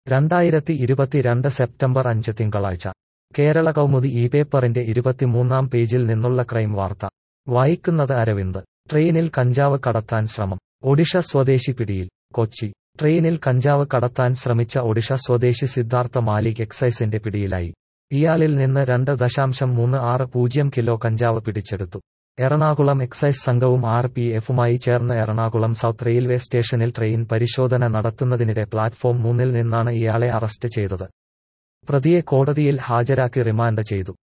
രണ്ടായിരത്തി ഇരുപത്തിരണ്ട് സെപ്റ്റംബർ അഞ്ച് തിങ്കളാഴ്ച കേരള കൗമുദി ഈ പേപ്പറിന്റെ ഇരുപത്തിമൂന്നാം പേജിൽ നിന്നുള്ള ക്രൈം വാർത്ത വായിക്കുന്നത് അരവിന്ദ് ട്രെയിനിൽ കഞ്ചാവ് കടത്താൻ ശ്രമം ഒഡിഷ സ്വദേശി പിടിയിൽ കൊച്ചി ട്രെയിനിൽ കഞ്ചാവ് കടത്താൻ ശ്രമിച്ച ഒഡിഷ സ്വദേശി സിദ്ധാർത്ഥ മാലിക് എക്സൈസിന്റെ പിടിയിലായി ഇയാളിൽ നിന്ന് രണ്ട് ദശാംശം മൂന്ന് ആറ് പൂജ്യം കിലോ കഞ്ചാവ് പിടിച്ചെടുത്തു എറണാകുളം എക്സൈസ് സംഘവും ആർ പി എഫുമായി ചേർന്ന് എറണാകുളം സൗത്ത് റെയിൽവേ സ്റ്റേഷനിൽ ട്രെയിൻ പരിശോധന നടത്തുന്നതിനിടെ പ്ലാറ്റ്ഫോം മൂന്നിൽ നിന്നാണ് ഇയാളെ അറസ്റ്റ് ചെയ്തത് പ്രതിയെ കോടതിയിൽ ഹാജരാക്കി റിമാൻഡ് ചെയ്തു